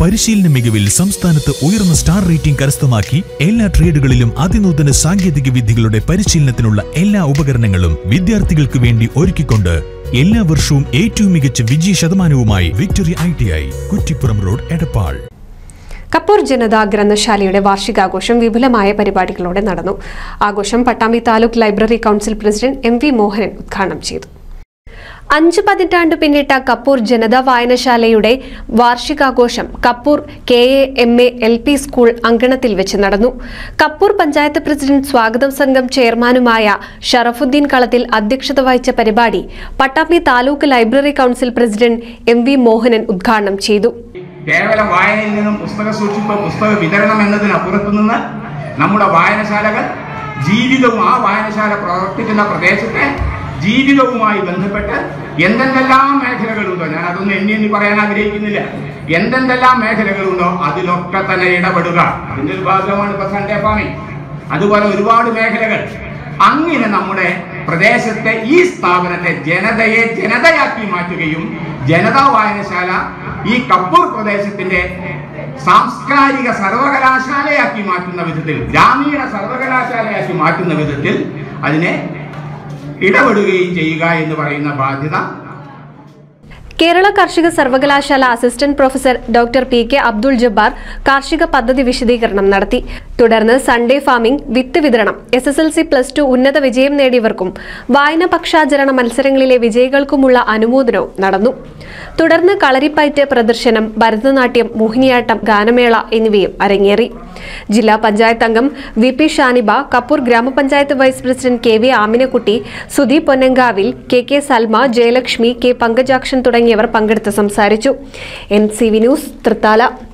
പരിശീലന മികവിൽ സംസ്ഥാനത്ത് ഉയർന്ന സ്റ്റാർ റേറ്റിംഗ് കരസ്ഥമാക്കി എല്ലാ ട്രേഡുകളിലും അതിനൂതന സാങ്കേതിക വിദ്യകളുടെ പരിശീലനത്തിനുള്ള എല്ലാ ഉപകരണങ്ങളും വിദ്യാർത്ഥികൾക്ക് വേണ്ടി ഒരുക്കിക്കൊണ്ട് എല്ലാ വർഷവും ഏറ്റവും മികച്ച വിജയ ശതമാനവുമായി victory I T I Kuttippuram road Edappal Kappur Janata ഗ്രന്ഥശാലയുടെ വാർഷികാഘോഷം വിപുലമായ പരിപാടികളോടെ നടന്നു ആഘോഷം Pattambi taluk library council president M V Mohanan ഉദ്ഘാടനം ചെയ്തു അഞ്ച് പതിറ്റാണ്ട് പിന്നിട്ട കപ്പൂർ ജനതാ വായനശാലയുടെ വാർഷികാഘോഷം Kappur K A M A L P school അങ്കണത്തിൽ വെച്ച് നടന്നു കപ്പൂർ പഞ്ചായത്ത് പ്രസിഡന്റ് സ്വാഗതം സംഘം ചെയർമാനുമായ ഷറഫുദ്ദീൻ കളത്തിൽ അധ്യക്ഷത വഹിച്ച പരിപാടി Pattambi taluk library council president M V Mohanan ഉദ്ഘാടനം ചെയ്തു കേവലം വായനയിൽ നിന്നും പുസ്തക സൂക്ഷിപ്പ് പുസ്തക വിതരണം എന്നതിനപ്പുറത്തു നിന്ന് നമ്മുടെ വായനശാലകൾ ജീവിതവും ആ വായനശാല പ്രവർത്തിക്കുന്ന പ്രദേശത്തെ ജീവിതവുമായി ബന്ധപ്പെട്ട് എന്തെന്തെല്ലാം മേഖലകളുണ്ടോ ഞാൻ അതൊന്നും എണ്ണി എണ്ണി പറയാൻ ആഗ്രഹിക്കുന്നില്ല എന്തെന്തെല്ലാം മേഖലകളുണ്ടോ അതിലൊക്കെ തന്നെ ഇടപെടുക അതിന്റെ ഒരു ഭാഗമാണ് ഇപ്പൊ സൺഡേ ഫാമിംഗ് അതുപോലെ ഒരുപാട് മേഖലകൾ അങ്ങനെ നമ്മുടെ പ്രദേശത്തെ ഈ സ്ഥാപനത്തെ ജനതയെ ജനതയാക്കി മാറ്റുകയും ജനതാ വായനശാല ഈ കപ്പൂർ പ്രദേശത്തിന്റെ സാംസ്കാരിക സർവകലാശാലയാക്കി മാറ്റുന്ന വിധത്തിൽ ഗ്രാമീണ സർവകലാശാലയാക്കി മാറ്റുന്ന വിധത്തിൽ അതിനെ ഇടപെടുകയും ചെയ്യുക എന്ന് പറയുന്ന ബാധ്യത കേരള കാർഷിക സർവകലാശാല assistant professor doctor P K Abdul Jabbar കാർഷിക പദ്ധതി വിശദീകരണം നടത്തി തുടർന്ന് സൺഡേ ഫാമിംഗ് വിത്ത് വിതരണം S S L C plus two ഉന്നത വിജയം നേടിയവർക്കും വായന പക്ഷാചരണ മത്സരങ്ങളിലെ വിജയികൾക്കുമുള്ള അനുമോദനവും നടന്നു തുടർന്ന് കളരിപ്പയറ്റ് പ്രദർശനം ഭരതനാട്യം മോഹിനിയാട്ടം ഗാനമേള എന്നിവയും അരങ്ങേറി ജില്ലാ പഞ്ചായത്ത് അംഗം V P Shaniba Kappur grama panchayat vice president K V Aminakutty Sudhi Ponnankavil K K Salma Jayalakshmi K Pankajakshan തുടങ്ങിയവർ പങ്കെടുത്ത് സംസാരിച്ചു N C V news Thrithala